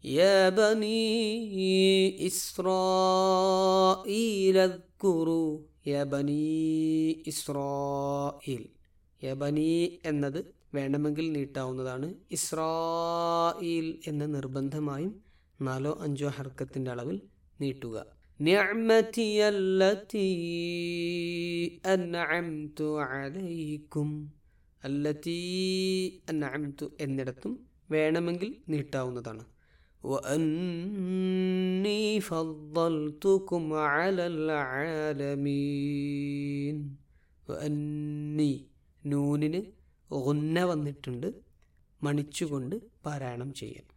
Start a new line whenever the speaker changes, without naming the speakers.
يا بني إسرائيل اذكروا يا بني إسرائيل يا بني എന്നത് വേണമെങ്കിൽ നീട്ടാവുന്നതാണ് ഇസ്രായിൽ എന്ന് നിർബന്ധമായും നാലോ അഞ്ചോ ഹർക്കത്തിൻ്റെ അളവിൽ നീട്ടുക നിഅ്മതി അല്ലതി അൻഅംതു അലൈക്കും അല്ലതി അൻഅംതു എന്നിടത്തും വേണമെങ്കിൽ നീട്ടാവുന്നതാണ് وأني فضلتكم على العالمين وأني നൂനിന് ഒന്ന വന്നിട്ടുണ്ട് മണിച്ചുകൊണ്ട് പാരായണം ചെയ്യാൻ